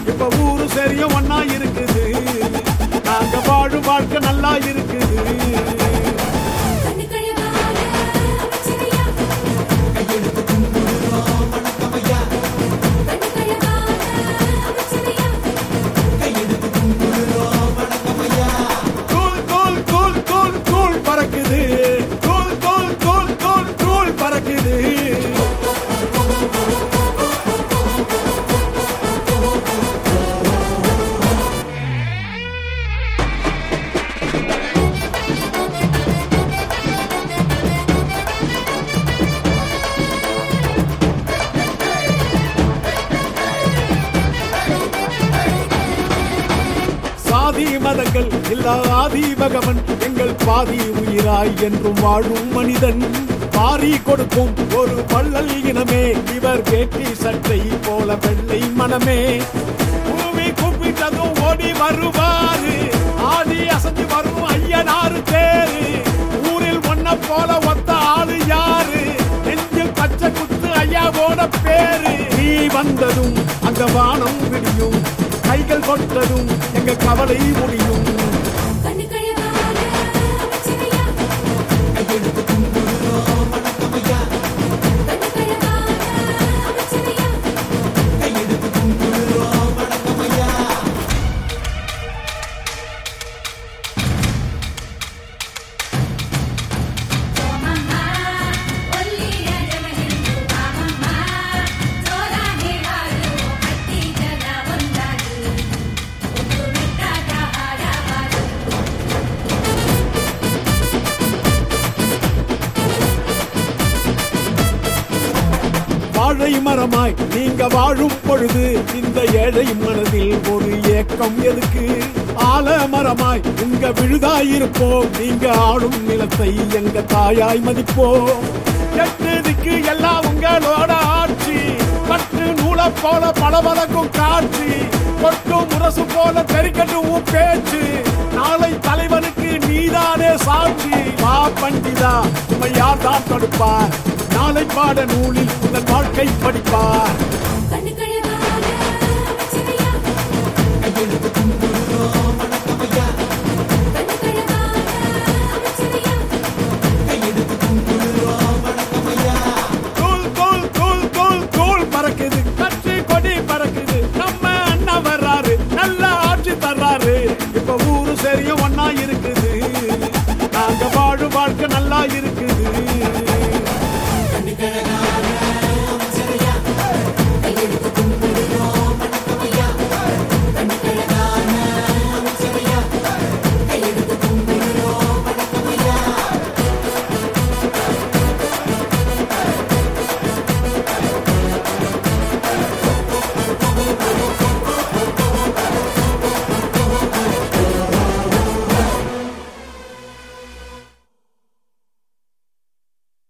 இப்ப ஊரு சரியும் ஒன்னா இருக்குது நாங்க வாழும் வாழ்க்கை நல்லா இருக்குது கண்ணு கழுவாத அமைச்சரையா கண்ணு கழுவாத அமைச்சரையா தூள் தூள் தூள் தூள் தூள் பறக்குது தூள் தூள் தூள் தூள் தூள் பறக்குது சாதி மதங்கள் இல்லா ஆதி பகவன் எங்கள் பாதி உயிராய் என்றும் வாழும் மனிதன் பாரி கொடுக்கும் ஒரு வள்ளல் இனமே இவர் வேட்டி சட்டை போல வெள்ளை மனமே பூமி கூப்பிட்டதும் ஓடி வருவாரு ஆடி அசைஞ்சு வரும் ஐயனாறு தேரு ஊரில் ஒன்ன போல ஒத்த ஆளு யாரு நெஞ்சில் பச்சை குத்து ஐயாவோட பேரு நீ வந்ததும் அந்த வானம் விடியும் கைகள் கொட்டதும் எங்க கவலை முடியும் கண்ணு கழுவாத அமைச்சரையா கண்ணு கழுவாத அமைச்சரையா ಸೋಮಮ್ಮ ಒಲ್ಲಿಯ ಜಮಹಿಂದು ಮಾಮಮ್ಮ ಸೋಲ ಹೇಳಾಳು ಹಟ್ಟಿ ಜನ ಒಂದಾಡು ಒಂದು ಮೆಟ್ಟಾಟ ಹಾಡಬಾರು வாழை மரமாய் நீங்க வாழும் பொழுது இந்த ஏழை மனதில் ஒரு ஏக்கம் எதுக்கு ஆல மரமாய் உங்க விழுதாயிருப்போம் நீங்க ஆளும் நிலத்தை எங்க தாயாய் மதிப்போம் எட்டுதுக்கு எல்லாம் உங்களோட ஆட்சி பட்டு நூலை போல பளபளக்கும் காட்சி கொட்டும் முரசு போல தெரிக்கட்டும் உன் பேச்சு நாளை தலைவனுக்கு நீதானே சாட்சி வா பண்டிதா உமை யார் தான் தடுப்பார் நாளை பாட நூலில் உங்கள் வாழ்க்கை படிப்பார் கண்ணு